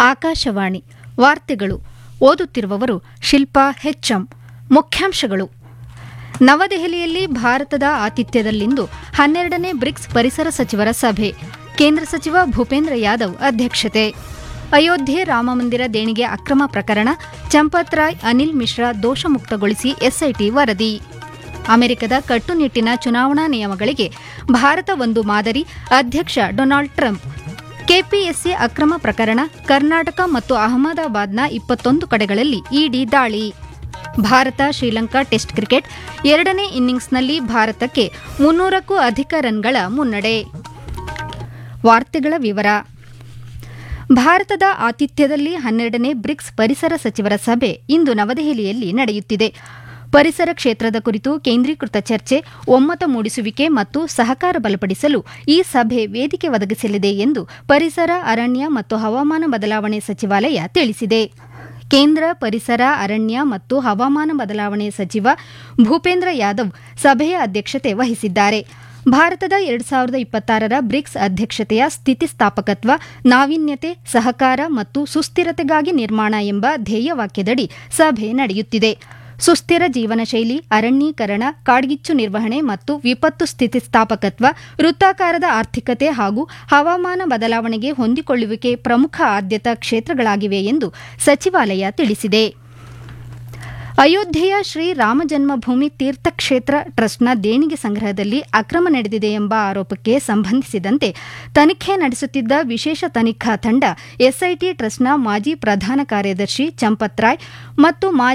ಆಕಾಶವಾಣಿ ವಾರ್ತೆಗಳು ಓದುತ್ತಿರುವವರು ಶಿಲ್ಪಾ ಹೆಚ್ಎಂ ಮುಖ್ಯಾಂಶಗಳು ನವದೆಹಲಿಯಲ್ಲಿ ಭಾರತದ ಆತಿಥ್ಯದಲ್ಲಿಂದು ಹನ್ನೆರಡನೇ ಬ್ರಿಕ್ಸ್ ಪರಿಸರ ಸಚಿವರ ಸಭೆ ಕೇಂದ್ರ ಸಚಿವ ಭೂಪೇಂದ್ರ ಯಾದವ್ ಅಧ್ಯಕ್ಷತೆ ಅಯೋಧ್ಯೆ ರಾಮಮಂದಿರ ದೇಣಿಗೆ ಅಕ್ರಮ ಪ್ರಕರಣ ಚಂಪತ್ ರಾಯ್ ಅನಿಲ್ ಮಿಶ್ರಾ ದೋಷಮುಕ್ತಗೊಳಿಸಿ ಎಸ್ಐಟಿ ವರದಿ ಅಮೆರಿಕದ ಕಟ್ಟುನಿಟ್ಟಿನ ಚುನಾವಣಾ ನಿಯಮಗಳಿಗೆ ಭಾರತ ಒಂದು ಮಾದರಿ ಅಧ್ಯಕ್ಷ ಡೊನಾಲ್ಡ್ ಟ್ರಂಪ್ ಕೆಪಿಎಸ್ಸಿ ಅಕ್ರಮ ಪ್ರಕರಣ ಕರ್ನಾಟಕ ಮತ್ತು ಅಹಮದಾಬಾದ್ನ ಇಪ್ಪತ್ತೊಂದು ಕಡೆಗಳಲ್ಲಿ ಇಡಿ ದಾಳಿ ಭಾರತ ಶ್ರೀಲಂಕಾ ಟೆಸ್ಟ್ ಕ್ರಿಕೆಟ್ ಎರಡನೇ ಇನ್ನಿಂಗ್ಸ್ನಲ್ಲಿ ಭಾರತಕ್ಕೆ ಮುನ್ನೂರಕ್ಕೂ ಅಧಿಕ ರನ್ಗಳ ಮುನ್ನಡೆ ವಾರ್ತೆಗಳ ವಿವರ ಭಾರತದ ಆತಿಥ್ಯದಲ್ಲಿ ಹನ್ನೆರಡನೇ ಬ್ರಿಕ್ಸ್ ಪರಿಸರ ಸಚಿವರ ಸಭೆ ಇಂದು ನವದೆಹಲಿಯಲ್ಲಿ ನಡೆಯುತ್ತಿದೆ ಪರಿಸರ ಕ್ಷೇತ್ರದ ಕುರಿತು ಕೇಂದ್ರೀಕೃತ ಚರ್ಚೆ ಒಮ್ಮತ ಮೂಡಿಸುವಿಕೆ ಮತ್ತು ಸಹಕಾರ ಬಲಪಡಿಸಲು ಈ ಸಭೆ ವೇದಿಕೆ ಒದಗಿಸಲಿದೆ ಎಂದು ಪರಿಸರ ಅರಣ್ಯ ಮತ್ತು ಹವಾಮಾನ ಬದಲಾವಣೆ ಸಚಿವಾಲಯ ತಿಳಿಸಿದೆ ಕೇಂದ್ರ ಪರಿಸರ ಅರಣ್ಯ ಮತ್ತು ಹವಾಮಾನ ಬದಲಾವಣೆ ಸಚಿವ ಭೂಪೇಂದ್ರ ಯಾದವ್ ಸಭೆಯ ಅಧ್ಯಕ್ಷತೆ ವಹಿಸಿದ್ದಾರೆ ಭಾರತದ ಎರಡು ಸಾವಿರದ ಇಪ್ಪತ್ತಾರರ ಬ್ರಿಕ್ಸ್ ಅಧ್ಯಕ್ಷತೆಯ ಸ್ಥಿತಿಸ್ಥಾಪಕತ್ವ ನಾವೀನ್ಯತೆ ಸಹಕಾರ ಮತ್ತು ಸುಸ್ಥಿರತೆಗಾಗಿ ನಿರ್ಮಾಣ ಎಂಬ ಧ್ಯೇಯವಾಕ್ಯದಡಿ ಸಭೆ ನಡೆಯುತ್ತಿದೆ ಸುಸ್ಥಿರ ಜೀವನ ಶೈಲಿ ಅರಣ್ಯೀಕರಣ ಕಾಡ್ಗಿಚ್ಚು ನಿರ್ವಹಣೆ ಮತ್ತು ವಿಪತ್ತು ಸ್ಥಿತಿಸ್ಥಾಪಕತ್ವ ವೃತ್ತಾಕಾರದ ಆರ್ಥಿಕತೆ ಹಾಗೂ ಹವಾಮಾನ ಬದಲಾವಣೆಗೆ ಹೊಂದಿಕೊಳ್ಳುವಿಕೆ ಪ್ರಮುಖ ಆದ್ಯತಾ ಕ್ಷೇತ್ರಗಳಾಗಿವೆ ಎಂದು ಸಚಿವಾಲಯ ತಿಳಿಸಿದೆ ಅಯೋಧ್ಯೆಯ ಶ್ರೀ ರಾಮ ಜನ್ಮಭೂಮಿ ತೀರ್ಥಕ್ಷೇತ್ರ ಟ್ರಸ್ಟ್ನ ದೇಣಿಗೆ ಸಂಗ್ರಹದಲ್ಲಿ ಅಕ್ರಮ ನಡೆದಿದೆ ಎಂಬ ಆರೋಪಕ್ಕೆ ಸಂಬಂಧಿಸಿದಂತೆ ತನಿಖೆ ನಡೆಸುತ್ತಿದ್ದ ವಿಶೇಷ ತನಿಖಾ ತಂಡ ಎಸ್ಐಟಿ ಟ್ರಸ್ಟ್ನ ಮಾಜಿ ಪ್ರಧಾನ ಕಾರ್ಯದರ್ಶಿ ಚಂಪತ್ ರಾಯ್ ಮತ್ತು ಮಾಜಿ